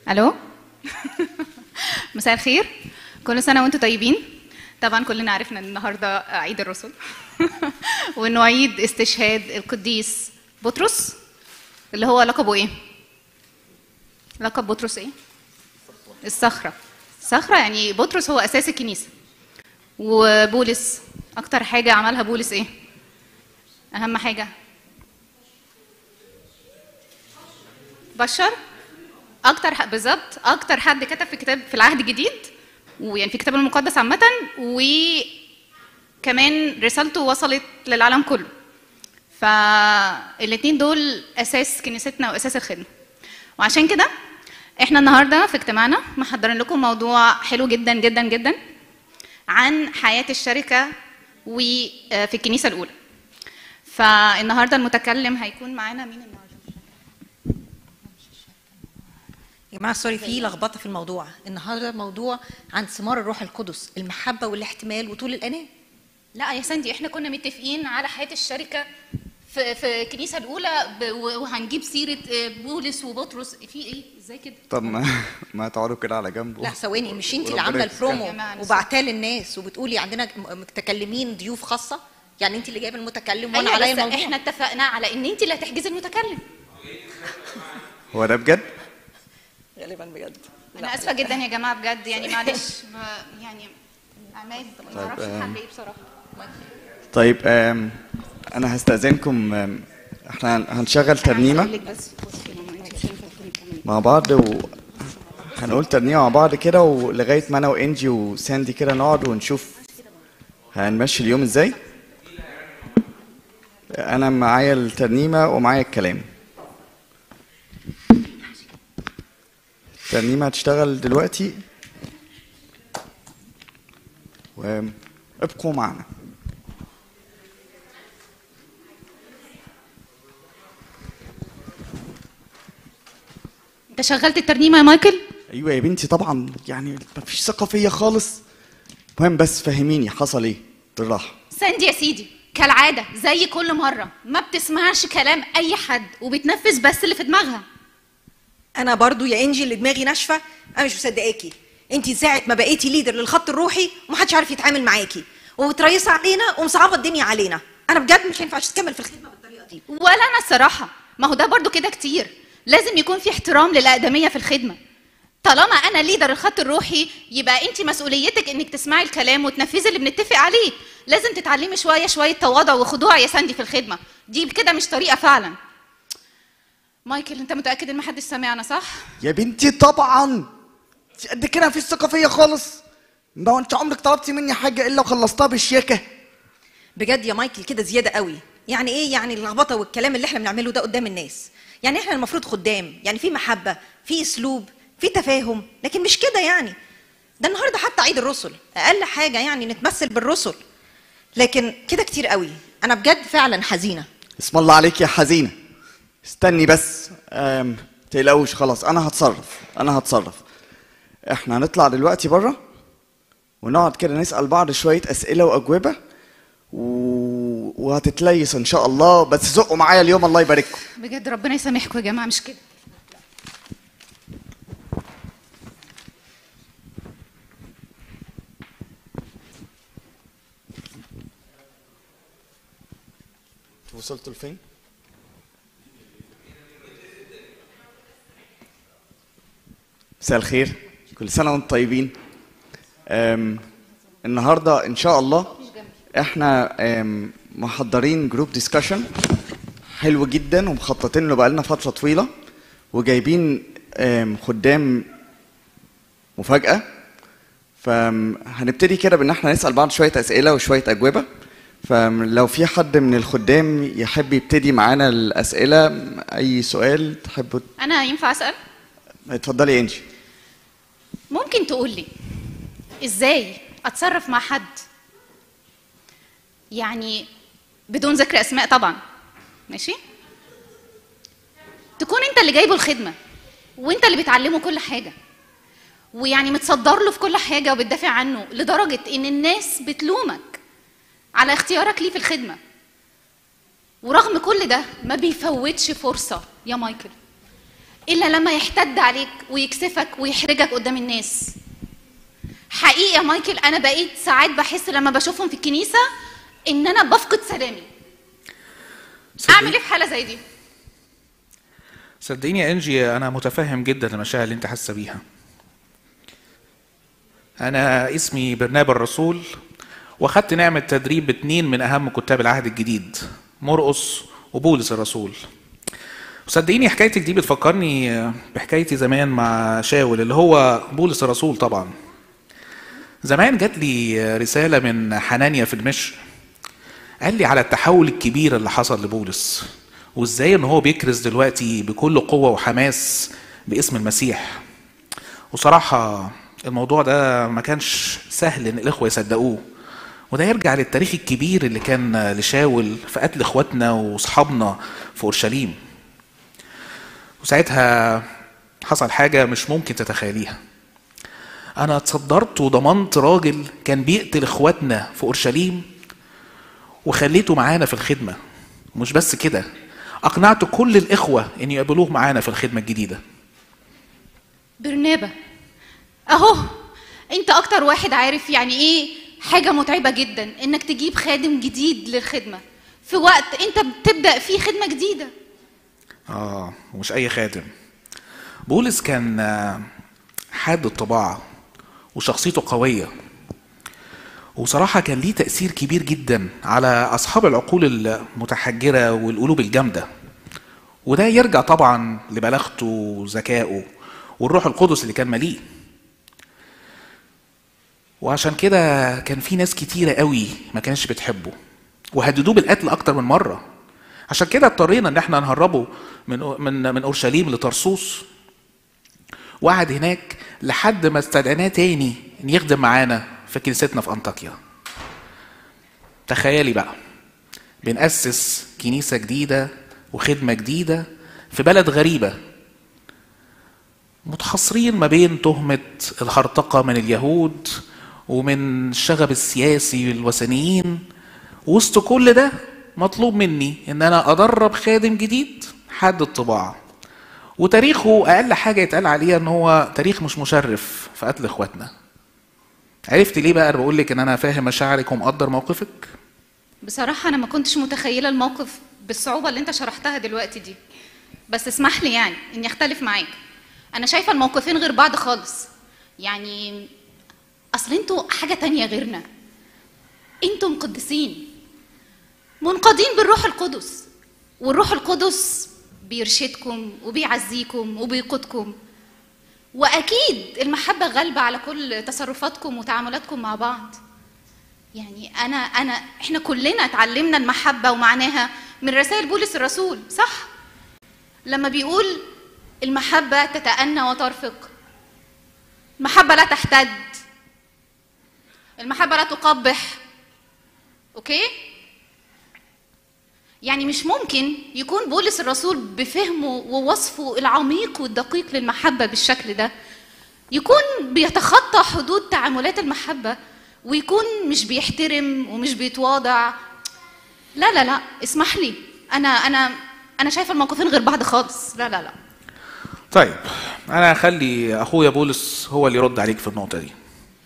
الو مساء الخير كل سنه وانتم طيبين طبعا كلنا عرفنا ان النهارده عيد الرسل وانه عيد استشهاد القديس بطرس اللي هو لقبه ايه لقب بطرس ايه الصخره الصخره يعني بطرس هو اساس الكنيسه وبولس اكتر حاجه عملها بولس ايه اهم حاجه بشر اكتر ح- بالظبط اكتر حد كتب في كتاب في العهد الجديد ويعني في الكتاب المقدس عامه وكمان رسالته وصلت للعالم كله فالاتنين دول اساس كنيستنا واساس الخدمه وعشان كده احنا النهارده في اجتماعنا محضرين لكم موضوع حلو جدا جدا جدا عن حياه الشركه وفي الكنيسه الاولى فالنهارده المتكلم هيكون معانا مين النهارده يا جماعه سوري في لخبطه في الموضوع النهارده موضوع عن ثمار الروح القدس المحبه والاحتمال وطول الاناه لا يا ساندي احنا كنا متفقين على حياه الشركه في في الكنيسه الاولى ب- و- وهنجيب سيره آه، بولس وبطرس في ايه ازاي كده طب ما ما تقعدوا كده على جنب لا ثواني مش انت اللي وربنا عامله يستر. يا البرومو جماعة، أنا وبعتاه للناس وبتقولي عندنا م- متكلمين ضيوف خاصه يعني انت اللي جايبه المتكلم وانا أيوة عليا بس الموضوع احنا اتفقنا على ان انت اللي هتحجزي المتكلم هو ده بجد؟ غالبا بجد انا اسفه جدا يا جماعه بجد يعني معلش ب- يعني عماد ما اعرفش آم. الحل ايه بصراحه طيب آم، انا هستأذنكم آم، احنا هنشغل ترنيمة أقول لك بس بصي يا ماما، أنت مش هينفع تكوني بتعملي مع بعض و هنقول ترنيمة مع بعض كده ولغاية ما انا وانجي وساندي كده نقعد ونشوف هنمشي اليوم ازاي انا معايا الترنيمة ومعايا الكلام الترنيمة هتشتغل دلوقتي وابقوا معنا انت شغلت الترنيمه يا مايكل ايوه يا بنتي طبعا يعني مفيش ثقة فيا خالص المهم بس فهميني حصل ايه بالراحة ساندي يا سيدي كالعاده زي كل مره ما بتسمعش كلام اي حد وبتنفذ بس اللي في دماغها انا برضو يا انجي اللي دماغي ناشفه انا مش مصدقاكي انت ساعه ما بقيتي ليدر للخط الروحي ومحدش عارف يتعامل معاكي وبتريسي علينا ومصعبه الدنيا علينا انا بجد مش هينفع تكمل في الخدمه بالطريقه دي ولا انا الصراحه ما هو ده برضو كده كتير لازم يكون في احترام للاقدميه في الخدمه طالما انا ليدر الخط الروحي يبقى انت مسؤوليتك انك تسمعي الكلام وتنفذي اللي بنتفق عليه لازم تتعلمي شويه شويه تواضع وخضوع يا ساندي في الخدمه دي كده مش طريقه فعلا مايكل انت متاكد ان محدش سامعنا صح يا بنتي طبعا انت قد كده مفيش ثقة فيا خالص ما هو انت عمرك طلبتي مني حاجة الا وخلصتها بالشياكة بجد يا مايكل كده زياده قوي يعني ايه يعني اللخبطه والكلام اللي احنا بنعمله ده قدام الناس يعني احنا المفروض خدام يعني في محبه في اسلوب في تفاهم لكن مش كده يعني ده النهارده حتى عيد الرسل اقل حاجه يعني نتمثل بالرسل لكن كده كتير قوي انا بجد فعلا حزينه اسم الله عليك يا حزينة استني بس أم... تقلقوش خلاص انا هتصرف انا هتصرف احنا هنطلع دلوقتي بره ونقعد كده نسأل بعض شوية أسئلة وأجوبة و... وهتتليس إن شاء الله بس زقوا معايا اليوم الله يبارككم بجد ربنا يسامحكم يا جماعه مش كده وصلتوا لفين؟ مساء الخير كل سنة وانتم طيبين أم، النهاردة إن شاء الله احنا أم، محضرين جروب ديسكشن حلو جدا ومخططين له بقالنا فترة طويلة وجايبين أم، خدام مفاجأة فهنبتدي كده بان احنا نسأل بعض شوية أسئلة وشوية أجوبة فلو في حد من الخدام يحب يبتدي معانا الأسئلة أي سؤال تحبوا انا ينفع اسال اتفضلي يا انجي ممكن تقول لي ازاي اتصرف مع حد يعني بدون ذكر اسماء طبعا ماشي تكون انت اللي جايبه الخدمه وانت اللي بتعلمه كل حاجه ويعني متصدر له في كل حاجه وبتدافع عنه لدرجه ان الناس بتلومك على اختيارك ليه في الخدمه ورغم كل ده ما بيفوتش فرصه يا مايكل الا لما يحتد عليك ويكسفك ويحرجك قدام الناس حقيقي يا مايكل انا بقيت ساعات بحس لما بشوفهم في الكنيسه ان انا بفقد سلامي اعمل ايه في حاله زي دي صدقيني يا انجي انا متفهم جدا المشاعر اللي انت حاسه بيها انا اسمي برنابا الرسول واخدت نعمه تدريب اتنين من اهم كتاب العهد الجديد مرقس وبولس الرسول وصدقيني حكايتك دي بتفكرني بحكايتي زمان مع شاول اللي هو بولس الرسول طبعا زمان جات لي رساله من حنانيا في دمشق قال لي على التحول الكبير اللي حصل لبولس وازاي ان هو بيكرز دلوقتي بكل قوه وحماس باسم المسيح وصراحه الموضوع ده ما كانش سهل ان الاخوه يصدقوه وده يرجع للتاريخ الكبير اللي كان لشاول في قتل اخواتنا واصحابنا في اورشليم وساعتها حصل حاجه مش ممكن تتخيليها انا اتصدرت وضمنت راجل كان بيقتل اخواتنا في اورشليم وخليته معانا في الخدمه مش بس كده اقنعت كل الاخوه ان يقبلوه معانا في الخدمه الجديده برنابا اهو انت اكتر واحد عارف يعني ايه حاجه متعبه جدا انك تجيب خادم جديد للخدمه في وقت انت بتبدا فيه خدمه جديده اه ومش اي خادم بولس كان آه، حاد الطباع وشخصيته قويه وصراحة كان ليه تأثير كبير جدا على أصحاب العقول المتحجرة والقلوب الجامدة وده يرجع طبعا لبلاغته وذكائه والروح القدس اللي كان مليء وعشان كده كان في ناس كتيرة قوي ما كانش بتحبه وهددوه بالقتل أكتر من مرة عشان كده اضطرينا ان احنا نهربه من من من اورشليم لطرسوس وقعد هناك لحد ما استدعيناه تاني ان يخدم معانا في كنيستنا في انطاكيا تخيلي بقى بنأسس كنيسة جديدة وخدمة جديدة في بلد غريبة متحصرين ما بين تهمة الهرطقة من اليهود ومن الشغب السياسي الوثنيين وسط كل ده مطلوب مني ان انا ادرب خادم جديد حد الطباعة وتاريخه اقل حاجة يتقال عليها ان هو تاريخ مش مشرف في قتل اخواتنا عرفت ليه بقى بقول لك ان انا فاهم مشاعرك ومقدر موقفك بصراحه انا ما كنتش متخيله الموقف بالصعوبه اللي انت شرحتها دلوقتي دي بس اسمح لي يعني اني اختلف معاك انا شايفه الموقفين غير بعض خالص يعني اصل انتوا حاجه تانية غيرنا انتوا مقدسين منقادين بالروح القدس والروح القدس بيرشدكم وبيعزيكم وبيقودكم واكيد المحبه غالبه على كل تصرفاتكم وتعاملاتكم مع بعض يعني انا انا احنا كلنا اتعلمنا المحبه ومعناها من رسائل بولس الرسول صح لما بيقول المحبه تتأنى وترفق المحبه لا تحتد المحبه لا تقبح اوكي يعني مش ممكن يكون بولس الرسول بفهمه ووصفه العميق والدقيق للمحبة بالشكل ده يكون بيتخطى حدود تعاملات المحبة ويكون مش بيحترم ومش بيتواضع لا لا لا اسمح لي انا انا انا شايفه الموقفين غير بعض خالص لا لا لا طيب انا هخلي اخويا بولس هو اللي يرد عليك في النقطة دي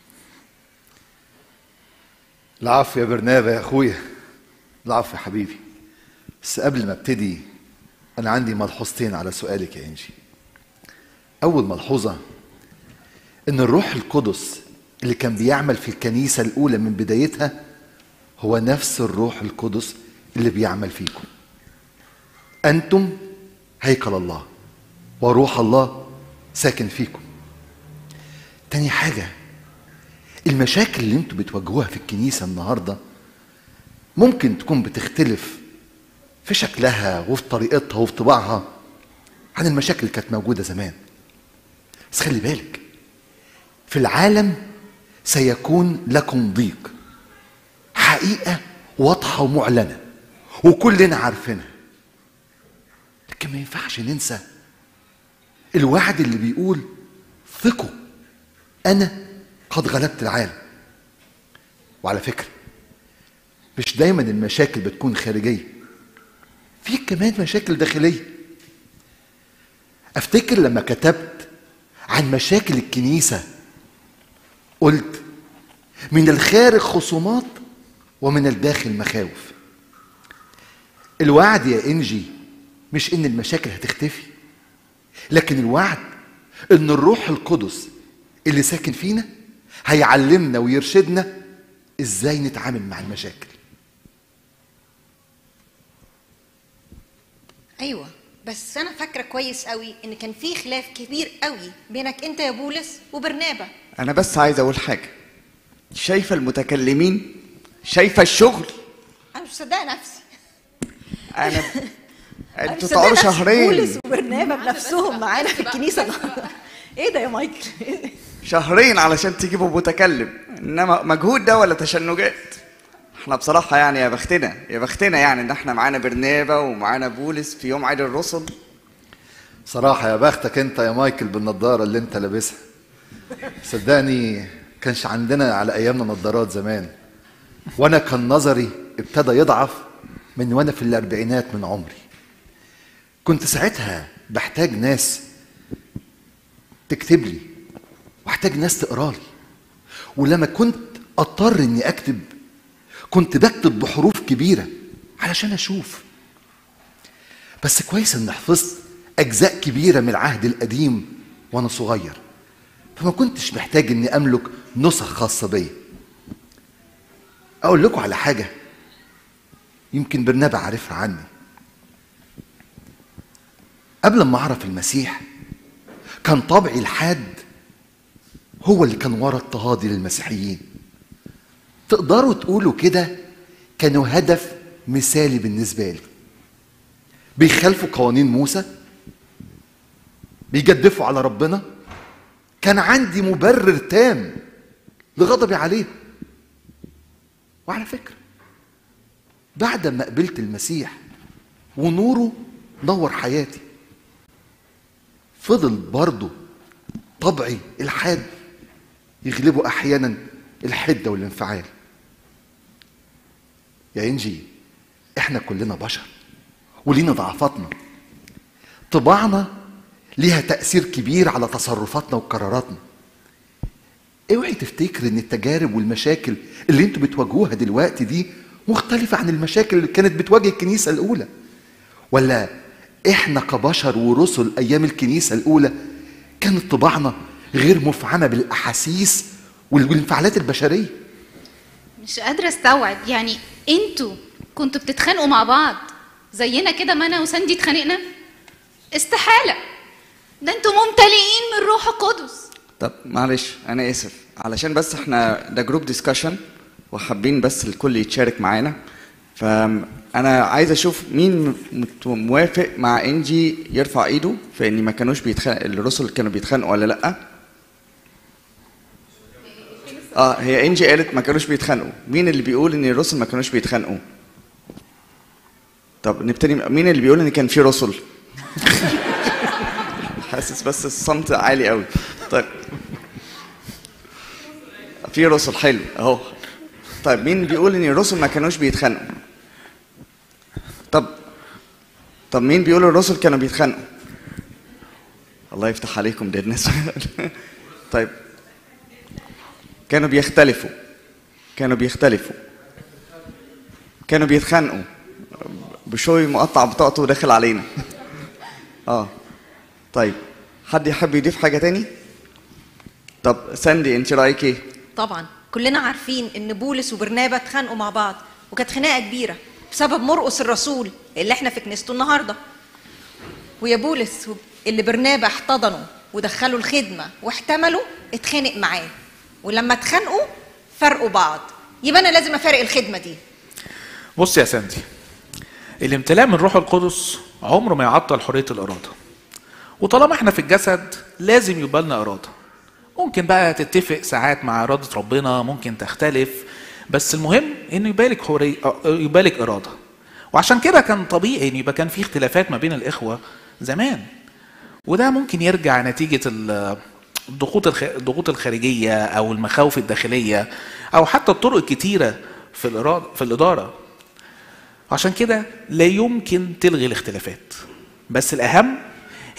العفو يا برنابا يا اخويا العفو يا حبيبي بس قبل ما ابتدي انا عندي ملحوظتين على سؤالك يا انجي اول ملحوظه ان الروح القدس اللي كان بيعمل في الكنيسه الاولى من بدايتها هو نفس الروح القدس اللي بيعمل فيكم انتم هيكل الله وروح الله ساكن فيكم تاني حاجه المشاكل اللي انتوا بتواجهوها في الكنيسه النهارده ممكن تكون بتختلف في شكلها وفي طريقتها وفي طباعها عن المشاكل اللي كانت موجوده زمان بس خلي بالك في العالم سيكون لكم ضيق حقيقه واضحه ومعلنه وكلنا عارفينها لكن ما ينفعش ننسى الوعد اللي بيقول ثقوا انا قد غلبت العالم وعلى فكره مش دايما المشاكل بتكون خارجيه في كمان مشاكل داخليه افتكر لما كتبت عن مشاكل الكنيسه قلت من الخارج خصومات ومن الداخل مخاوف الوعد يا انجي مش ان المشاكل هتختفي لكن الوعد ان الروح القدس اللي ساكن فينا هيعلمنا ويرشدنا ازاي نتعامل مع المشاكل ايوه بس انا فاكره كويس قوي ان كان في خلاف كبير قوي بينك انت يا بولس وبرنابا انا بس عايز اقول حاجه شايفه المتكلمين شايفه الشغل انا مش مصدقه نفسي انا أنا انتوا مش تقعدوا مصدقة نفسي. بولس شهرين وبرنابا بنفسهم معانا في الكنيسه النهارده ايه ده يا مايكل شهرين علشان تجيبوا متكلم انما مجهود ده ولا تشنجات احنا بصراحه يعني يا بختنا يا بختنا يعني ان احنا معانا برنابا ومعانا بولس في يوم عيد الرسل صراحة يا بختك انت يا مايكل بالنضارة اللي انت لابسها صدقني كانش عندنا على ايامنا نضارات زمان وانا كان نظري ابتدى يضعف من وانا في الاربعينات من عمري كنت ساعتها بحتاج ناس تكتب لي واحتاج ناس تقرا لي ولما كنت اضطر اني اكتب كنت بكتب بحروف كبيره علشان اشوف بس كويس ان حفظت اجزاء كبيره من العهد القديم وانا صغير فما كنتش محتاج اني املك نسخ خاصه بيا اقول لكم على حاجه يمكن برنابا عارفها عني قبل ما اعرف المسيح كان طبعي الحاد هو اللي كان ورا اضطهادي للمسيحيين تقدروا تقولوا كده كانوا هدف مثالي بالنسبه لي بيخالفوا قوانين موسى بيجدفوا على ربنا كان عندي مبرر تام لغضبي عليه وعلى فكره بعد ما قبلت المسيح ونوره نور حياتي فضل برضه طبعي الحاد يغلبه احيانا الحده والانفعال يا انجي احنا كلنا بشر ولينا ضعفاتنا طباعنا ليها تأثير كبير على تصرفاتنا وقراراتنا اوعي تفتكر ان التجارب والمشاكل اللي انتوا بتواجهوها دلوقتي دي مختلفة عن المشاكل اللي كانت بتواجه الكنيسة الأولى ولا احنا كبشر ورسل أيام الكنيسة الأولى كانت طباعنا غير مفعمة بالأحاسيس والانفعالات البشرية مش قادرة استوعب يعني انتوا كنتوا بتتخانقوا مع بعض زينا كده ما انا وساندي اتخانقنا استحالة ده انتوا ممتلئين من روح القدس طب معلش انا اسف علشان بس احنا ده جروب ديسكشن وحابين بس الكل يتشارك معانا فانا عايز اشوف مين مت- موافق مع انجي يرفع ايده في ان ما كانوش بيتخانق الرسل كانوا بيتخانقوا ولا لا اه هي انجي قالت ما كانوش بيتخانقوا مين اللي بيقول ان الرسل ما كانوش بيتخانقوا طب نبتدي مين اللي بيقول ان كان في رسل حاسس بس الصمت عالي قوي طيب في رسل حلو اهو طيب مين بيقول ان الرسل ما كانوش بيتخانقوا طب طب مين بيقول الرسل كانوا بيتخانقوا الله يفتح عليكم ده الناس طيب كانوا بيختلفوا كانوا بيختلفوا كانوا بيتخانقوا بشوي مقطع بطاقته وداخل علينا اه طيب حد يحب يضيف حاجه تاني طب ساندي انت رايك ايه طبعا كلنا عارفين ان بولس وبرنابا اتخانقوا مع بعض وكانت خناقه كبيره بسبب مرقس الرسول اللي احنا في كنيسته النهارده ويا بولس اللي برنابا احتضنه ودخله الخدمه واحتمله اتخانق معاه ولما اتخانقوا فرقوا بعض يبقى انا لازم افارق الخدمه دي بص يا ساندي الامتلاء من روح القدس عمره ما يعطل حريه الاراده وطالما احنا في الجسد لازم يبقى لنا اراده ممكن بقى تتفق ساعات مع اراده ربنا ممكن تختلف بس المهم انه يبالك حريه يبالك اراده وعشان كده كان طبيعي ان يبقى كان في اختلافات ما بين الاخوه زمان وده ممكن يرجع نتيجه ال- الضغوط الخ... الضغوط الخارجيه او المخاوف الداخليه او حتى الطرق الكتيره في الإرادة في الاداره عشان كده لا يمكن تلغي الاختلافات بس الاهم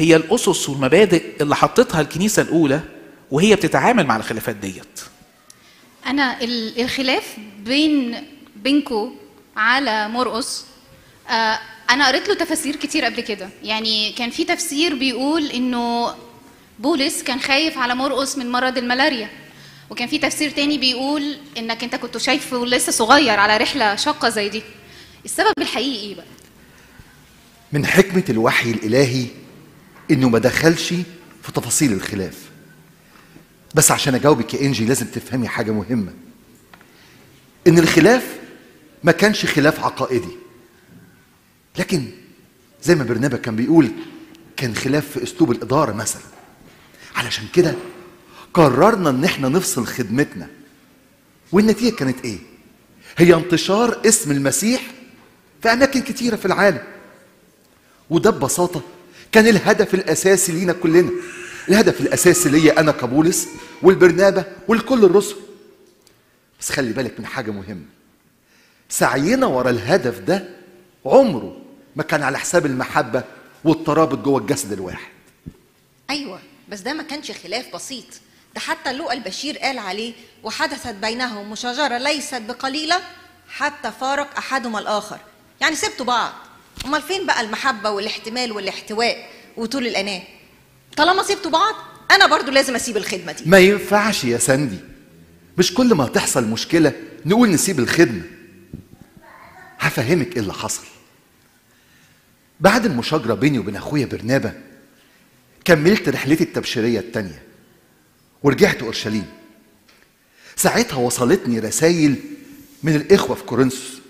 هي الاسس والمبادئ اللي حطتها الكنيسه الاولى وهي بتتعامل مع الخلافات ديت انا ال- الخلاف بين بينكو على مرقص آه، انا قريت له تفاسير كتير قبل كده يعني كان في تفسير بيقول انه بولس كان خايف على مرقص من مرض الملاريا وكان في تفسير تاني بيقول انك انت كنت شايفه لسه صغير على رحله شاقه زي دي السبب الحقيقي ايه بقى من حكمة الوحي الإلهي إنه ما دخلش في تفاصيل الخلاف بس عشان أجاوبك يا إنجي لازم تفهمي حاجة مهمة إن الخلاف ما كانش خلاف عقائدي لكن زي ما برنابا كان بيقول كان خلاف في أسلوب الإدارة مثلا علشان كده قررنا إن إحنا نفصل خدمتنا والنتيجة كانت إيه؟ هي انتشار اسم المسيح في أماكن كتيرة في العالم وده ببساطة كان الهدف الأساسي لينا كلنا الهدف الأساسي ليا أنا كبولس والبرنابة والكل الرسل بس خلي بالك من حاجة مهمة سعينا ورا الهدف ده عمره ما كان على حساب المحبة والترابط جوه الجسد الواحد ايوه بس ده ما كانش خلاف بسيط ده حتى لوقا البشير قال عليه وحدثت بينهم مشاجره ليست بقليله حتى فارق احدهما الاخر يعني سبتوا بعض امال فين بقى المحبه والاحتمال والاحتواء وطول الاناه طالما سبتوا بعض انا برضو لازم اسيب الخدمه دي ما ينفعش يا سندي مش كل ما تحصل مشكلة نقول نسيب الخدمة هفهمك ايه اللي حصل بعد المشاجرة بيني وبين اخويا برنابا كملت رحلتي التبشيرية التانية ورجعت اورشليم ساعتها وصلتني رسائل من الاخوة في كورنثوس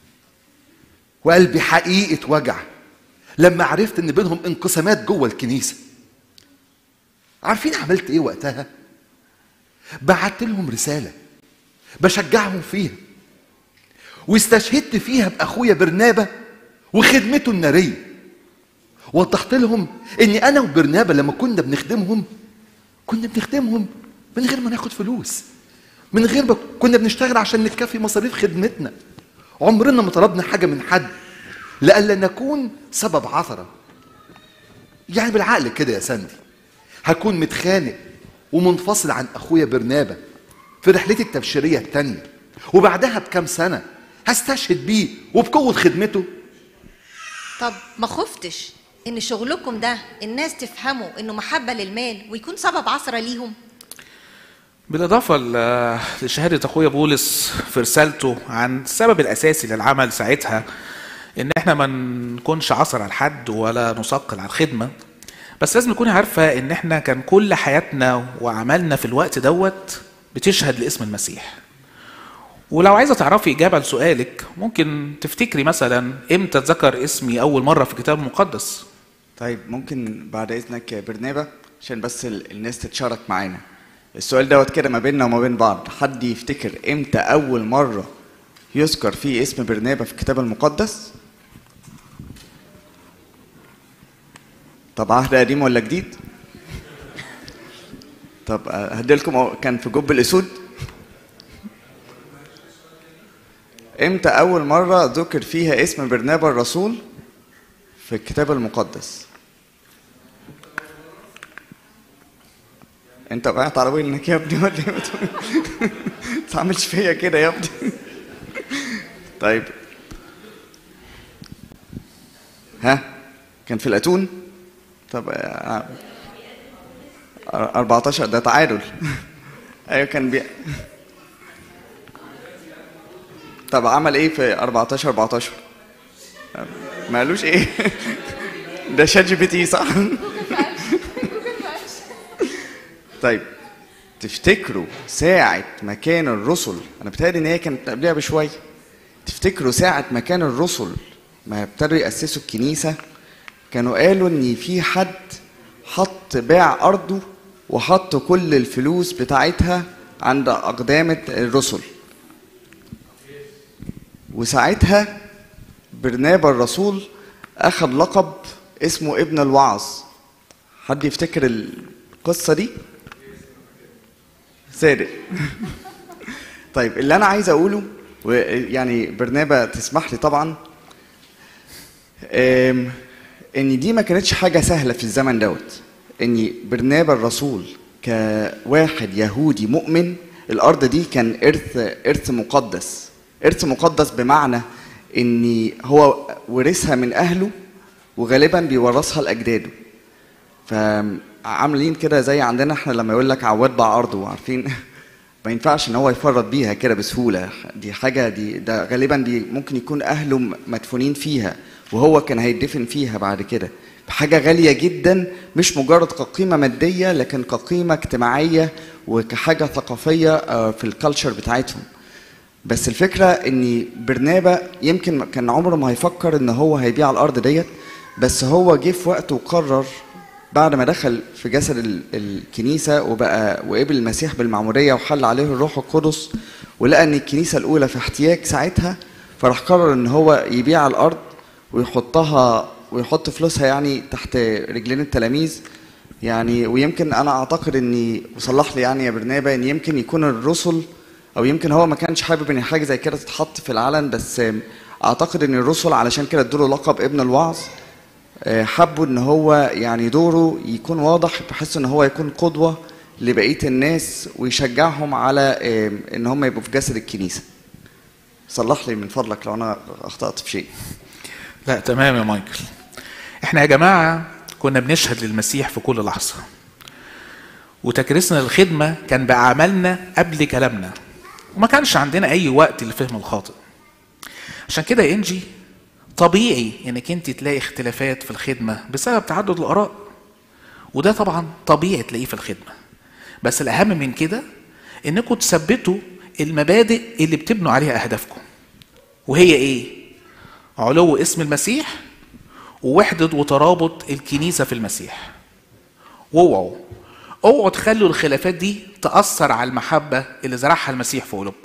وقلبي حقيقة وجع لما عرفت ان بينهم انقسامات جوه الكنيسة عارفين عملت ايه وقتها بعت لهم رسالة بشجعهم فيها واستشهدت فيها بأخويا برنابة وخدمته النارية وضحت لهم إني أنا وبرنابة لما كنا بنخدمهم كنا بنخدمهم من غير ما ناخد فلوس من غير ما كنا بنشتغل عشان نكفي مصاريف خدمتنا عمرنا ما طلبنا حاجة من حد لألا نكون سبب عثرة يعني بالعقل كده يا سندي هكون متخانق ومنفصل عن اخويا برنابا في رحلتي التبشيريه التانيه وبعدها بكام سنه هستشهد بيه وبقوه خدمته طب ما خفتش ان شغلكم ده الناس تفهموا انه محبه للمال ويكون سبب عثره ليهم بالإضافة ل- لشهادة أخويا بولس في رسالته عن السبب الأساسي للعمل ساعتها إن إحنا ما نكونش عصر على حد ولا نثقل على الخدمة بس لازم تكوني عارفة إن إحنا كان كل حياتنا وعملنا في الوقت دوت بتشهد لاسم المسيح ولو عايزة تعرفي إجابة لسؤالك ممكن تفتكري مثلا إمتى اتذكر اسمي أول مرة في الكتاب المقدس طيب ممكن بعد اذنك يا برنابا عشان بس ال- الناس تتشارك معانا السؤال دوت كده ما بيننا وما بين بعض حد يفتكر امتى اول مره يذكر فيه اسم برنابا في الكتاب المقدس طب عهد قديم ولا جديد طب آه، هديلكم أهو، كان في جب الاسود امتى اول مره ذكر فيها اسم برنابا الرسول في الكتاب المقدس انت وقعت على وينك يا ابني ولا ايه ما تعملش فيا كده يا ابني طيب ها كان في الاتون طب آه، 14 ده تعادل ايوه كان بي طب عمل ايه في 14 14 ما قالوش ايه ده شات جي بي تي صح طيب تفتكروا ساعة ما كان الرسل أنا بتهيألي إن هي كانت قبلها بشوية تفتكروا ساعة ما كان الرسل ما ابتدوا يأسسوا الكنيسة كانوا قالوا إن في حد حط باع أرضه وحط كل الفلوس بتاعتها عند أقدام الرسل وساعتها برنابا الرسول أخذ لقب اسمه ابن الوعظ حد يفتكر القصة دي؟ صادق طيب اللي انا عايز اقوله و- يعني برنابا تسمح لي طبعا أم، ان دي ما كانتش حاجه سهله في الزمن دوت ان برنابا الرسول كواحد يهودي مؤمن الارض دي كان ارث ارث مقدس ارث مقدس بمعنى ان هو ورثها من اهله وغالبا بيورثها لاجداده فعاملين كده زي عندنا احنا لما يقول لك عواد باع ارضه عارفين ما ينفعش ان هو يفرط بيها كده بسهوله دي حاجه دي ده غالبا دي ممكن يكون اهله م- مدفونين فيها وهو كان هيدفن فيها بعد كده حاجه غاليه جدا مش مجرد كقيمه ماديه لكن كقيمه اجتماعيه وكحاجه ثقافيه آه، في الكالتشر بتاعتهم بس الفكره ان برنابا يمكن كان عمره ما هيفكر ان هو هيبيع الارض ديت بس هو جه في وقت وقرر بعد ما دخل في جسد ال- الكنيسه وبقى وقبل المسيح بالمعموديه وحل عليه الروح القدس ولقى ان الكنيسه الاولى في احتياج ساعتها فراح قرر ان هو يبيع الارض ويحطها ويحط فلوسها يعني تحت رجلين التلاميذ يعني ويمكن انا اعتقد اني وصلح لي يعني يا برنابا ان يمكن يكون الرسل او يمكن هو ما كانش حابب ان حاجه زي كده تتحط في العلن بس اعتقد ان الرسل علشان كده ادوا له لقب ابن الوعظ آه، حبوا ان هو يعني دوره يكون واضح بحيث ان هو يكون قدوه لبقيه الناس ويشجعهم على آه، ان هم يبقوا في جسد الكنيسه صلح لي من فضلك لو انا اخطات في شيء لا تمام يا مايكل احنا يا جماعة كنا بنشهد للمسيح في كل لحظة وتكريسنا للخدمة كان بأعمالنا قبل كلامنا وما كانش عندنا أي وقت للفهم الخاطئ عشان كده يا إنجي طبيعي إنك أنت تلاقي اختلافات في الخدمة بسبب تعدد الآراء وده طبعا طبيعي تلاقيه في الخدمة بس الأهم من كده إنكم تثبتوا المبادئ اللي بتبنوا عليها أهدافكم وهي إيه؟ علو اسم المسيح ووحدة وترابط الكنيسة في المسيح واوعوا اوعوا تخلوا الخلافات دي تأثر على المحبة اللي زرعها المسيح في قلوبكم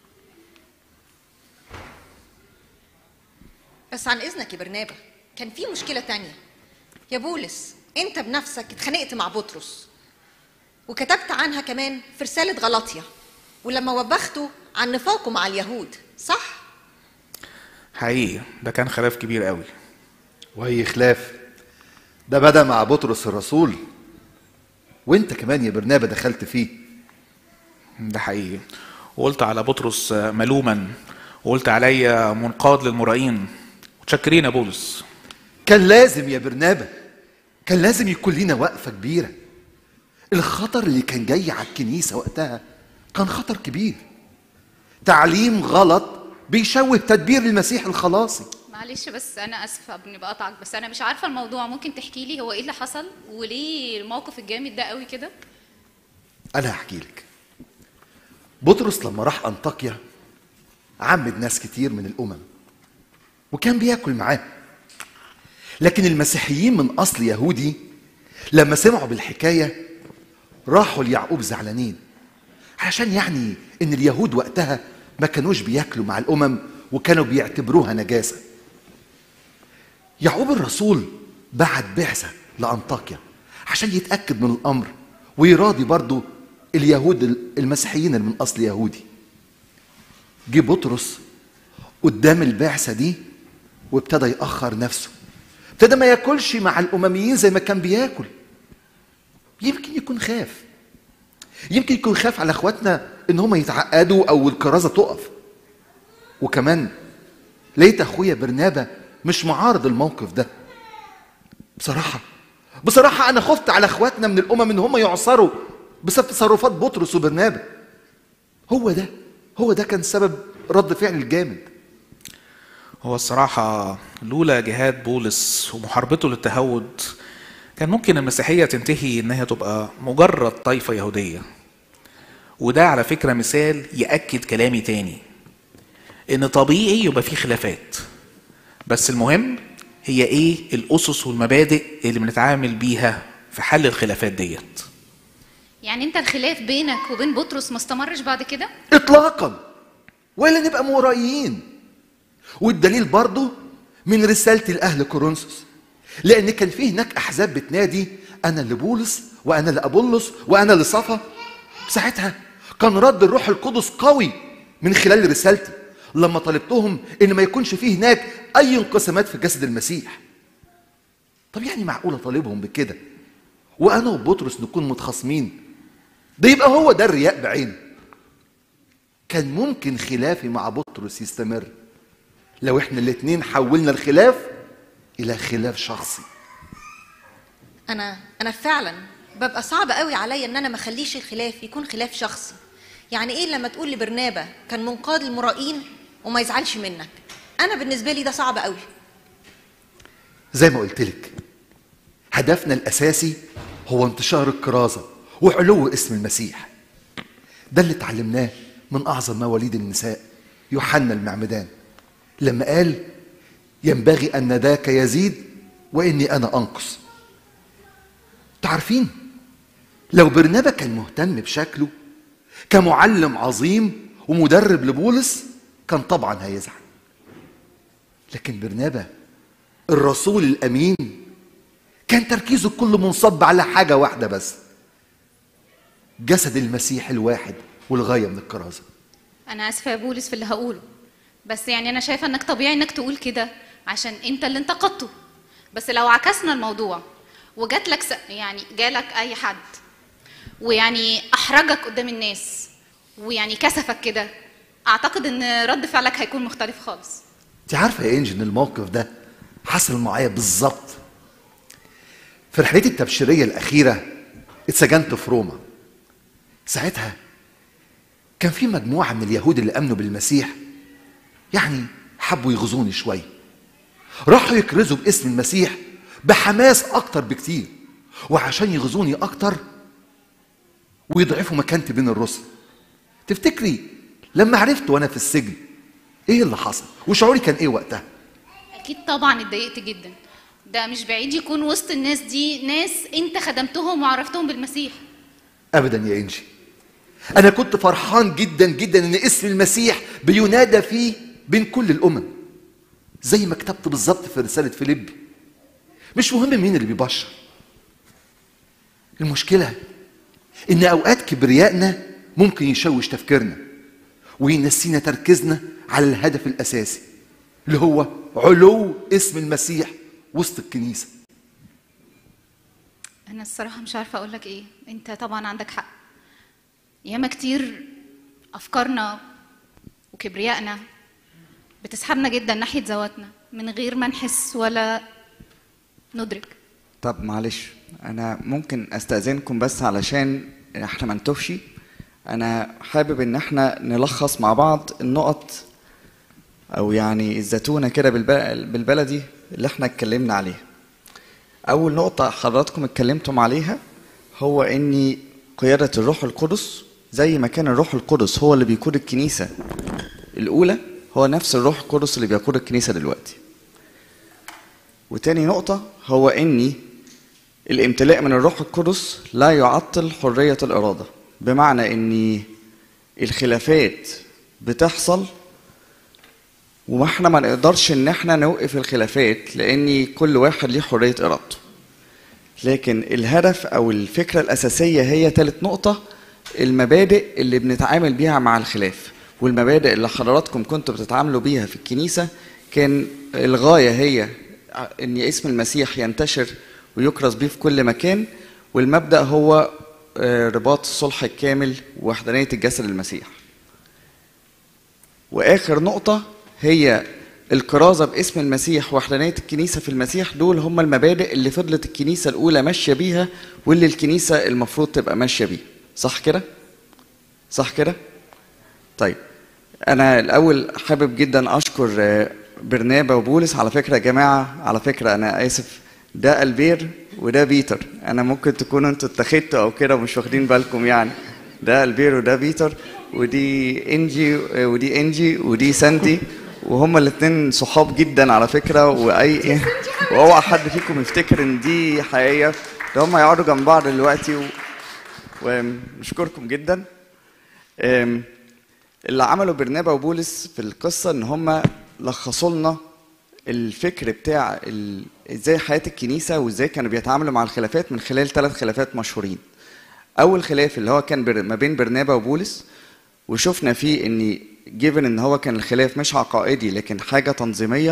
بس عن اذنك يا برنابا كان في مشكله تانية يا بولس انت بنفسك اتخانقت مع بطرس وكتبت عنها كمان في رساله غلطيا ولما وبخته عن نفاقه مع اليهود صح حقيقي ده كان خلاف كبير قوي وهي خلاف ده بدا مع بطرس الرسول وانت كمان يا برنابا دخلت فيه ده حقيقي وقلت على بطرس ملوما وقلت عليا منقاد للمرائين متشكرين يا بولس كان لازم يا برنابا كان لازم يكون لينا وقفه كبيره الخطر اللي كان جاي على الكنيسه وقتها كان خطر كبير تعليم غلط بيشوه تدبير المسيح الخلاصي معلش بس انا اسفه اني بقطعك بس انا مش عارفه الموضوع ممكن تحكي لي هو ايه اللي حصل وليه الموقف الجامد ده قوي كده انا هحكي لك بطرس لما راح انطاكيا عمد ناس كتير من الامم وكان بياكل معاه لكن المسيحيين من اصل يهودي لما سمعوا بالحكايه راحوا ليعقوب زعلانين عشان يعني ان اليهود وقتها ما كانوش بياكلوا مع الامم وكانوا بيعتبروها نجاسه يعقوب الرسول بعت بعثه لانطاكيا عشان يتاكد من الامر ويراضي برضو اليهود المسيحيين اللي من اصل يهودي جه بطرس قدام البعثه دي وابتدى يأخر نفسه ابتدى ما ياكلش مع الامميين زي ما كان بياكل يمكن يكون خاف يمكن يكون خاف على اخواتنا ان هم يتعقدوا او الكرازه تقف وكمان لقيت اخويا برنابا مش معارض الموقف ده بصراحه بصراحه انا خفت على اخواتنا من الامم ان هم يعصروا بسبب تصرفات بطرس وبرنابا هو ده هو ده كان سبب رد فعل الجامد هو الصراحة لولا جهاد بولس ومحاربته للتهود كان ممكن المسيحية تنتهي إنها تبقى مجرد طائفة يهودية وده على فكرة مثال يأكد كلامي تاني إن طبيعي يبقى فيه خلافات بس المهم هي إيه الأسس والمبادئ اللي بنتعامل بيها في حل الخلافات ديت يعني انت الخلاف بينك وبين بطرس ما استمرش بعد كده اطلاقا ولا نبقى مرائيين والدليل برضه من رسالة الأهل كورنثوس لأن كان في هناك أحزاب بتنادي أنا اللي بولس وأنا اللي أبولس وأنا اللي صفا ساعتها كان رد الروح القدس قوي من خلال رسالتي لما طلبتهم إن ما يكونش فيه هناك أي انقسامات في جسد المسيح طب يعني معقولة طالبهم بكده وأنا وبطرس نكون متخاصمين ده يبقى هو ده الرياء بعينه كان ممكن خلافي مع بطرس يستمر لو احنا الاتنين حولنا الخلاف إلى خلاف شخصي انا انا فعلا ببقى صعب قوي عليا ان انا ما اخليش الخلاف يكون خلاف شخصي يعني ايه لما تقول لبرنابا كان منقاد المرائين وما يزعلش منك انا بالنسبه لي ده صعب قوي زي ما قلت لك هدفنا الأساسي هو انتشار الكرازة وعلو اسم المسيح ده اللي اتعلمناه من أعظم مواليد النساء يوحنا المعمدان لما قال ينبغي أن ذاك يزيد وإني أنا أنقص تعرفين لو برنابا كان مهتم بشكله كمعلم عظيم ومدرب لبولس كان طبعا هيزعل لكن برنابا الرسول الامين كان تركيزه كله منصب على حاجه واحده بس جسد المسيح الواحد والغايه من الكرازه انا اسفه يا بولس في اللي هقوله بس يعني انا شايفه انك طبيعي انك تقول كده عشان انت اللي انتقدته بس لو عكسنا الموضوع وجات لك س... يعني جالك اي حد ويعني احرجك قدام الناس ويعني كسفك كده اعتقد ان رد فعلك هيكون مختلف خالص انت عارفه يا انجي ان الموقف ده حصل معايا بالظبط في رحلتي التبشيريه الاخيره اتسجنت في روما ساعتها كان في مجموعه من اليهود اللي امنوا بالمسيح يعني حبوا يغزوني شويه راحوا يكرزوا باسم المسيح بحماس اكتر بكتير وعشان يغزوني اكتر ويضعفوا مكانتي بين الرسل تفتكري لما عرفت وانا في السجن ايه اللي حصل وشعوري كان ايه وقتها اكيد طبعا اتضايقت جدا ده مش بعيد يكون وسط الناس دي ناس انت خدمتهم وعرفتهم بالمسيح ابدا يا انجي انا كنت فرحان جدا جدا ان اسم المسيح بينادى فيه بين كل الامم زي ما كتبت بالظبط في رساله فيليبي مش مهم مين اللي بيبشر المشكله ان اوقات كبريائنا ممكن يشوش تفكيرنا وينسينا تركيزنا على الهدف الاساسي اللي هو علو اسم المسيح وسط الكنيسه انا الصراحه مش عارفه اقول لك ايه انت طبعا عندك حق ياما كتير افكارنا وكبريائنا بتسحبنا جدا ناحيه ذواتنا من غير ما نحس ولا ندرك طب معلش انا ممكن استاذنكم بس علشان احنا ما نتوهش انا حابب ان احنا نلخص مع بعض النقط او يعني الزتونه كده بالب- بالبلدي اللي احنا اتكلمنا عليها اول نقطه حضراتكم اتكلمتم عليها هو ان قياده الروح القدس زي ما كان الروح القدس هو اللي بيقود الكنيسه الاولى هو نفس الروح القدس اللي بيقود الكنيسه دلوقتي وتاني نقطه هو اني الامتلاء من الروح القدس لا يعطل حريه الاراده بمعنى ان الخلافات بتحصل وما احنا ما نقدرش ان احنا نوقف الخلافات لان كل واحد ليه حريه ارادته لكن الهدف او الفكره الاساسيه هي ثالث نقطه المبادئ اللي بنتعامل بيها مع الخلاف والمبادئ اللي حضراتكم كنتوا بتتعاملوا بيها في الكنيسه كان الغايه هي ان اسم المسيح ينتشر ويكرز بيه في كل مكان والمبدا هو آه، رباط الصلح الكامل ووحدانيه الجسد المسيح واخر نقطه هي الكرازه باسم المسيح وحدانيه الكنيسه في المسيح دول هم المبادئ اللي فضلت الكنيسه الاولى ماشيه بيها واللي الكنيسه المفروض تبقى ماشيه بيها صح كده صح كده طيب انا الاول حابب جدا اشكر آه، برنابا وبولس على فكره يا جماعه على فكره انا اسف ده البير وده بيتر انا ممكن تكونوا انتوا اتخذتوا او كده ومش واخدين بالكم يعني ده البير وده بيتر ودي انجي آه، ودي انجي ودي ساندي وهما الاثنين صحاب جدا على فكره واي واوعى حد فيكم يفتكر ان دي حقيقيه ده هما يقعدوا جنب بعض دلوقتي و... ونشكركم جدا أم، اللي عمله برنابا وبولس في القصه ان هم لخصوا لنا الفكر بتاع ال... ازاي حياه الكنيسه وازاي كانوا بيتعاملوا مع الخلافات من خلال ثلاث خلافات مشهورين اول خلاف اللي هو كان بر... ما بين برنابا وبولس وشفنا فيه ان جيفن ان هو كان الخلاف مش عقائدي لكن حاجه تنظيميه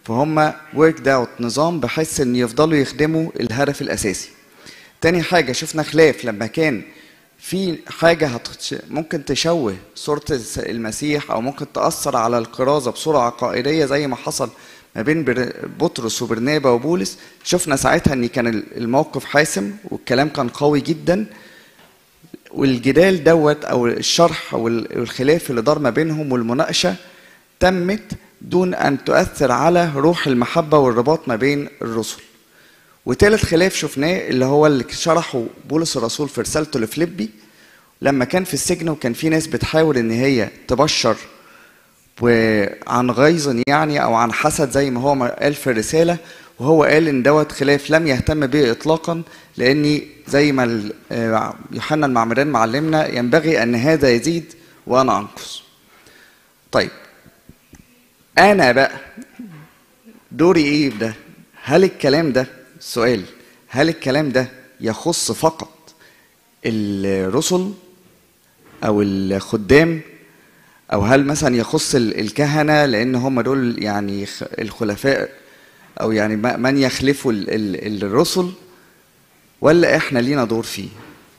فهم worked out نظام بحيث ان يفضلوا يخدموا الهدف الاساسي تاني حاجة شفنا خلاف لما كان في حاجة هتش... ممكن تشوه صورة الس- المسيح أو ممكن تأثر على الكرازة بصورة عقائدية زي ما حصل ما بين بر... بطرس وبرنابا وبولس شفنا ساعتها إن كان ال- الموقف حاسم والكلام كان قوي جدا والجدال دوت أو الشرح أو ال- الخلاف اللي دار ما بينهم والمناقشة تمت دون أن تؤثر على روح المحبة والرباط ما بين الرسل وتالت خلاف شفناه اللي هو اللي شرحه بولس الرسول في رسالته لفليبي لما كان في السجن وكان في ناس بتحاول ان هي تبشر وعن غيظ يعني او عن حسد زي ما هو ما قال في الرساله وهو قال ان دوت خلاف لم يهتم به اطلاقا لاني زي ما ال- آه، يوحنا المعمدان معلمنا ينبغي ان هذا يزيد وانا انقص. طيب انا بقى دوري ايه في ده؟ هل الكلام ده سؤال هل الكلام ده يخص فقط الرسل او الخدام او هل مثلا يخص ال- الكهنه لان هم دول يعني خ- الخلفاء او يعني ما- من يخلفوا ال- ال- الرسل ولا احنا لينا دور فيه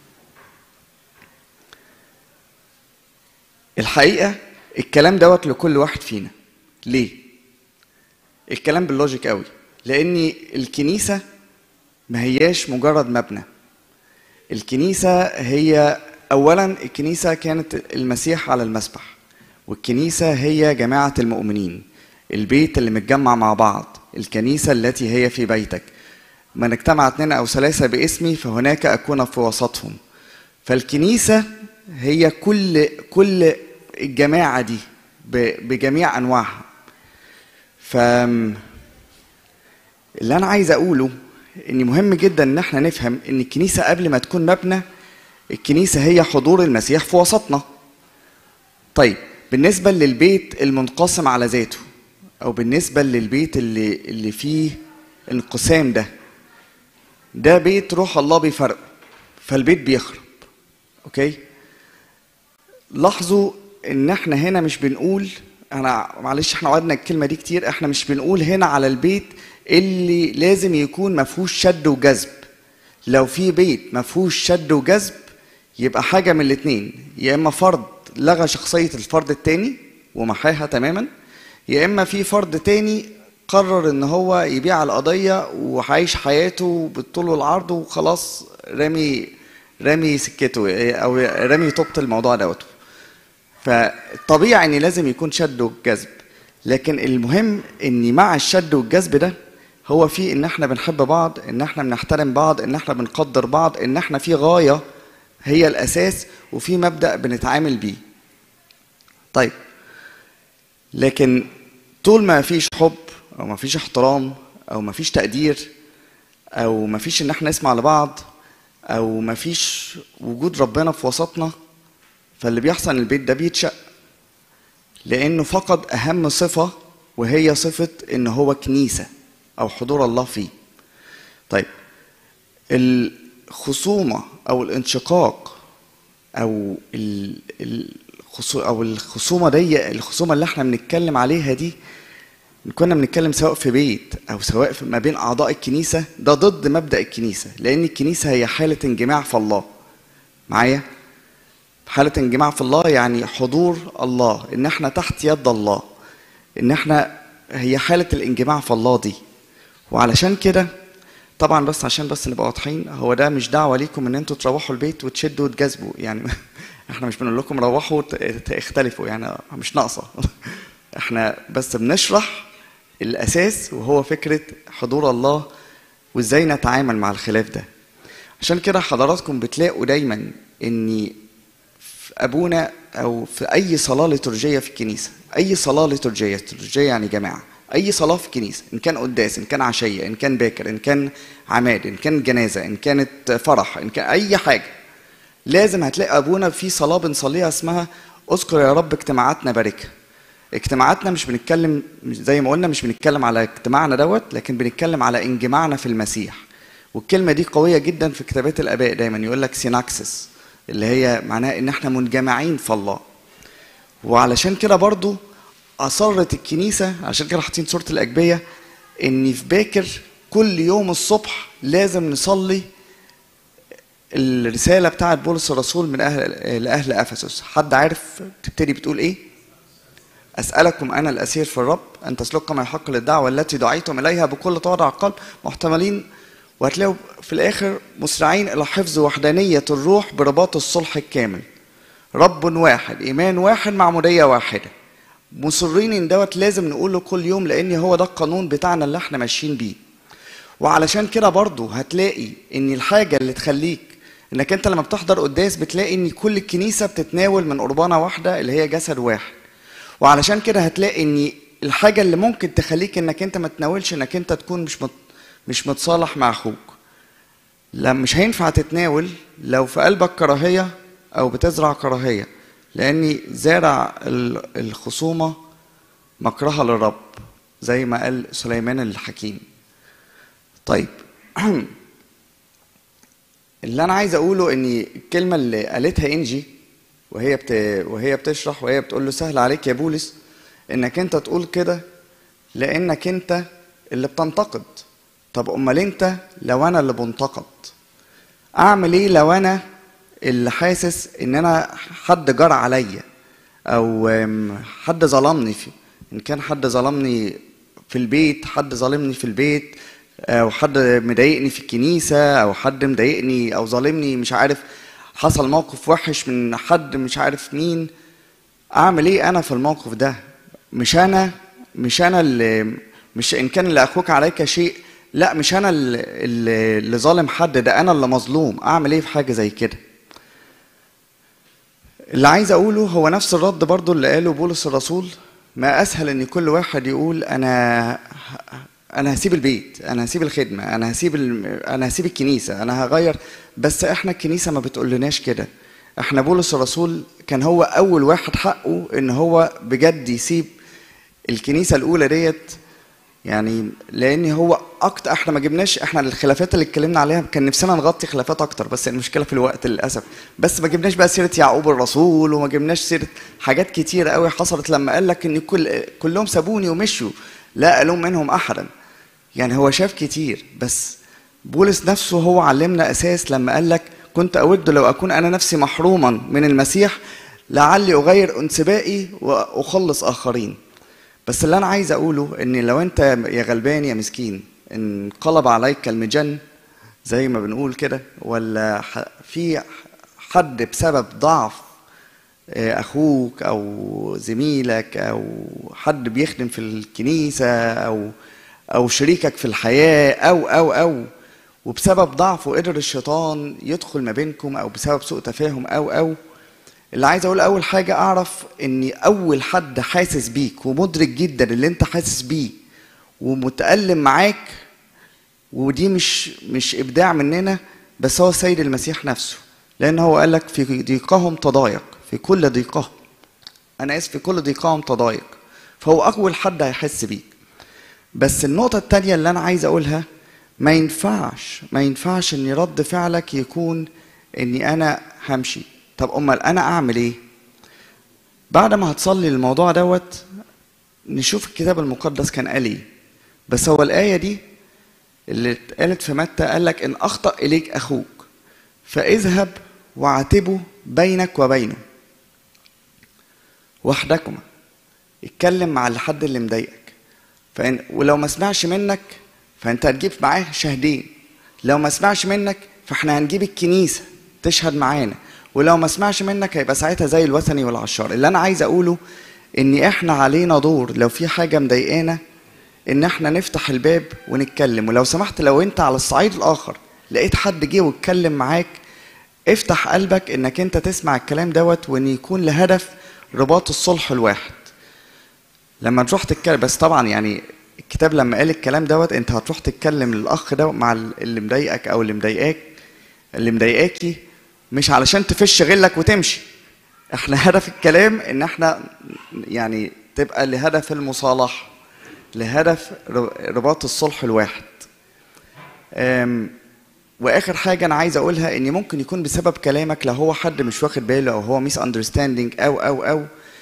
الحقيقه الكلام دوت لكل واحد فينا ليه الكلام باللوجيك قوي لان الكنيسه ما هياش مجرد مبنى الكنيسه هي اولا الكنيسه كانت المسيح على المسبح والكنيسه هي جماعه المؤمنين البيت اللي متجمع مع بعض الكنيسه التي هي في بيتك من اجتمع اثنين او ثلاثه باسمي فهناك اكون في وسطهم فالكنيسه هي كل كل الجماعه دي ب- بجميع انواعها ف اللي انا عايز اقوله ان مهم جدا ان احنا نفهم ان الكنيسه قبل ما تكون مبنى الكنيسه هي حضور المسيح في وسطنا طيب بالنسبه للبيت المنقسم على ذاته او بالنسبه للبيت اللي اللي فيه انقسام ده ده بيت روح الله بيفرقه فالبيت بيخرب اوكي لاحظوا ان احنا هنا مش بنقول انا معلش احنا وعدنا الكلمه دي كتير احنا مش بنقول هنا على البيت اللي لازم يكون ما فيهوش شد وجذب لو في بيت ما فيهوش شد وجذب يبقى حاجه من الاثنين يا اما فرد لغى شخصيه الفرد التاني ومحاها تماما يا اما في فرد تاني قرر ان هو يبيع القضيه وعايش حياته بالطول والعرض وخلاص رامي رامي سكته او رامي طوبة الموضوع دوت فالطبيعي ان لازم يكون شد وجذب لكن المهم ان مع الشد والجذب ده هو في ان احنا بنحب بعض ان احنا بنحترم بعض ان احنا بنقدر بعض ان احنا في غايه هي الاساس وفي مبدا بنتعامل بيه طيب لكن طول ما فيش حب او ما فيش احترام او ما فيش تقدير او ما فيش ان احنا نسمع لبعض او ما فيش وجود ربنا في وسطنا فاللي بيحصل إن البيت ده بيتشق لانه فقد اهم صفه وهي صفه ان هو كنيسه او حضور الله فيه طيب الخصومه او الانشقاق او ال- الخصو- او الخصومه دي الخصومه اللي احنا بنتكلم عليها دي كنا بنتكلم سواء في بيت او سواء في ما بين اعضاء الكنيسه ده ضد مبدا الكنيسه لان الكنيسه هي حاله انجماع في الله معايا حالة انجماع في الله يعني حضور الله ان احنا تحت يد الله ان احنا هي حالة الانجماع في الله دي وعلشان كده طبعا بس عشان بس نبقى واضحين هو ده مش دعوة ليكم ان انتوا تروحوا البيت وتشدوا وتجذبوا يعني احنا مش بنقول لكم روحوا ت- تختلفوا يعني مش ناقصة احنا بس بنشرح الاساس وهو فكرة حضور الله وازاي نتعامل مع الخلاف ده عشان كده حضراتكم بتلاقوا دايما ان في ابونا او في اي صلاه ليتورجيه في الكنيسه اي صلاه ليتورجيه ليتورجيه يعني جماعه اي صلاه في الكنيسه ان كان قداس ان كان عشيه ان كان باكر ان كان عماد ان كان جنازه ان كانت فرح ان كان اي حاجه لازم هتلاقي ابونا في صلاه بنصليها اسمها اذكر يا رب اجتماعاتنا باركها اجتماعاتنا مش بنتكلم مش- زي ما قلنا مش بنتكلم على اجتماعنا دوت لكن بنتكلم على انجماعنا في المسيح والكلمه دي قويه جدا في كتابات الاباء دايما يقول لك سيناكسس اللي هي معناها ان احنا منجمعين في الله وعلشان كده برضو اصرت الكنيسه عشان كده حاطين صوره الاجبيه اني في باكر كل يوم الصبح لازم نصلي الرسالة بتاعت بولس الرسول من أهل لأهل أفسس حد عارف تبتدي بتقول إيه؟ أسألكم أنا الأسير في الرب أن تسلككم الحق للدعوة التي دعيتم إليها بكل تواضع قلب محتملين وهتلاقوا في الآخر مسرعين إلى حفظ وحدانية الروح برباط الصلح الكامل رب واحد إيمان واحد معمودية واحدة مصرين إن دوت لازم نقوله كل يوم لأن هو ده القانون بتاعنا اللي احنا ماشيين بيه وعلشان كده برضو هتلاقي ان الحاجة اللي تخليك انك انت لما بتحضر قداس بتلاقي ان كل الكنيسة بتتناول من قربانة واحدة اللي هي جسد واحد وعلشان كده هتلاقي ان الحاجة اللي ممكن تخليك انك انت ما تناولش انك انت تكون مش مت مش متصالح مع اخوك لا مش هينفع تتناول لو في قلبك كراهية او بتزرع كراهية لاني زارع ال- الخصومة مكرهة للرب زي ما قال سليمان الحكيم طيب اللي انا عايز اقوله ان الكلمه اللي قالتها انجي وهي بت... وهي بتشرح وهي بتقول له سهل عليك يا بولس انك انت تقول كده لانك انت اللي بتنتقد طب امال انت لو انا اللي بنتقد اعمل ايه لو انا اللي حاسس ان انا حد جرى عليا او أم، حد ظلمني في ان كان حد ظلمني في البيت حد ظالمني في البيت او حد مضايقني في الكنيسه او حد مضايقني او ظالمني مش عارف حصل موقف وحش من حد مش عارف مين اعمل ايه انا في الموقف ده مش انا مش انا اللي مش ان كان لاخوك عليك شيء لا مش انا اللي, اللي اللي ظالم حد ده انا اللي مظلوم اعمل ايه في حاجه زي كده اللي عايز اقوله هو نفس الرد برضو اللي قاله بولس الرسول ما اسهل ان كل واحد يقول انا انا هسيب البيت انا هسيب الخدمه انا هسيب الم... انا هسيب الكنيسه انا هغير بس احنا الكنيسه ما بتقولناش كده احنا بولس الرسول كان هو اول واحد حقه ان هو بجد يسيب الكنيسه الاولى ديت يعني لان هو اكتر احنا ما جبناش احنا الخلافات اللي اتكلمنا عليها كان نفسنا نغطي خلافات اكتر بس المشكله في الوقت للاسف بس ما جبناش بقى سيره يعقوب الرسول وما جبناش سيره حاجات كتيره قوي حصلت لما قال لك ان كل كلهم سابوني ومشوا لا الوم منهم احدا يعني هو شاف كتير بس بولس نفسه هو علمنا اساس لما قال لك كنت اود لو اكون انا نفسي محروما من المسيح لعلي اغير انسبائي واخلص اخرين بس اللي انا عايز اقوله ان لو انت يا غلبان يا مسكين انقلب عليك المجن زي ما بنقول كده ولا ح- في حد بسبب ضعف آه، اخوك او زميلك او حد بيخدم في الكنيسه او او شريكك في الحياه او او او وبسبب ضعفه قدر الشيطان يدخل ما بينكم او بسبب سوء تفاهم او او اللي عايز اقول اول حاجه اعرف ان اول حد حاسس بيك ومدرك جدا اللي انت حاسس بيه ومتالم معاك ودي مش مش ابداع مننا بس هو السيد المسيح نفسه لان هو قال لك في ضيقهم تضايق في كل ضيقهم انا اسف في كل ضيقهم تضايق فهو اول حد هيحس بيك بس النقطة التانية اللي أنا عايز أقولها ما ينفعش ما ينفعش إن رد فعلك يكون إني أنا همشي طب أمال أنا أعمل إيه؟ بعد ما هتصلي الموضوع دوت نشوف الكتاب المقدس كان قال إيه بس هو الآية دي اللي اتقالت في متى قال لك إن أخطأ إليك أخوك فاذهب واعتبه بينك وبينه وحدكما اتكلم مع الحد اللي مضايقك فإن ولو ما سمعش منك فانت هتجيب معاه شاهدين لو ما سمعش منك فاحنا هنجيب الكنيسه تشهد معانا ولو ما سمعش منك هيبقى ساعتها زي الوثني والعشار اللي انا عايز اقوله ان احنا علينا دور لو في حاجه مضايقانا ان احنا نفتح الباب ونتكلم ولو سمحت لو انت على الصعيد الاخر لقيت حد جه واتكلم معاك افتح قلبك انك انت تسمع الكلام دوت وان يكون لهدف رباط الصلح الواحد لما تروح تتكلم بس طبعا يعني الكتاب لما قال الكلام دوت انت هتروح تتكلم للاخ ده مع اللي مضايقك او اللي مضايقاك اللي مضايقاكي مش علشان تفش غلك وتمشي احنا هدف الكلام ان احنا يعني تبقى لهدف المصالحه لهدف رباط الصلح الواحد أم، واخر حاجه انا عايز اقولها ان ممكن يكون بسبب كلامك لو هو حد مش واخد باله او هو ميس اندرستاندينج او او او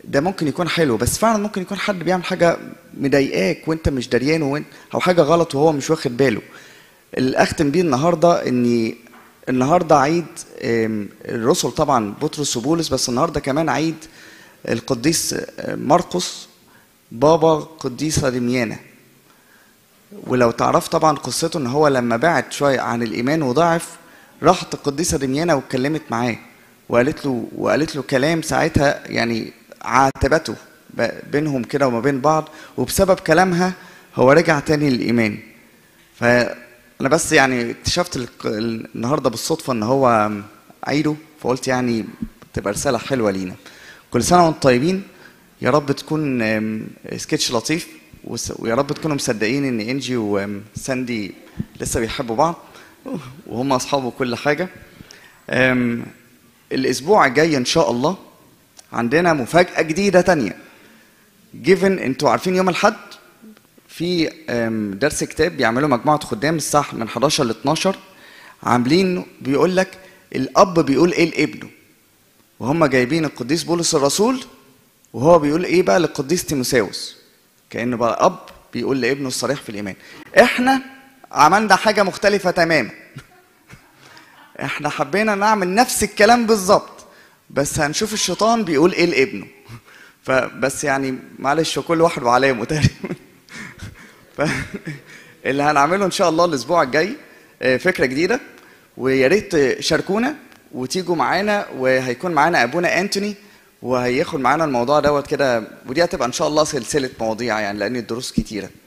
ده ممكن يكون حلو بس فعلا ممكن يكون حد بيعمل حاجه مضايقاك وانت مش دريان وانت او حاجه غلط وهو مش واخد باله اللي اختم بيه النهارده اني النهارده عيد آم، الرسل طبعا بطرس وبولس بس النهارده كمان عيد القديس آه، مرقس بابا قديسه دميانه ولو تعرف طبعا قصته ان هو لما بعد شويه عن الايمان وضعف راحت القديسه دميانه واتكلمت معاه وقالت له وقالت له كلام ساعتها يعني عاتبته ب- بينهم كده وما بين بعض وبسبب كلامها هو رجع تاني للايمان فانا بس يعني اكتشفت الق- النهارده بالصدفه ان هو عيده فقلت يعني تبقى رساله حلوه لينا كل سنه وانتم طيبين يا رب تكون آم، سكتش لطيف وس- ويا رب تكونوا مصدقين ان انجي وساندي لسه بيحبوا بعض وهم اصحاب وكل حاجه آم، الاسبوع الجاي ان شاء الله عندنا مفاجاه جديده تانية جيفن انتوا عارفين يوم الاحد في آم، درس كتاب بيعملوا مجموعه خدام الساعه من 11 ل 12 عاملين بيقول لك الاب بيقول ايه لابنه وهم جايبين القديس بولس الرسول وهو بيقول ايه بقى للقديس تيموساوس كانه بقى اب بيقول لابنه الصريح في الايمان احنا عملنا حاجه مختلفه تماما احنا حبينا نعمل نفس الكلام بالظبط بس هنشوف الشيطان بيقول ايه لابنه فبس يعني معلش كل واحد وعلامه تقريبا ف... اللي هنعمله ان شاء الله الاسبوع الجاي آه، فكره جديده ويا ريت شاركونا وتيجوا معانا وهيكون معانا ابونا انتوني وهياخد معانا الموضوع دوت كده ودي هتبقى ان شاء الله سلسله مواضيع يعني لان الدروس كتيره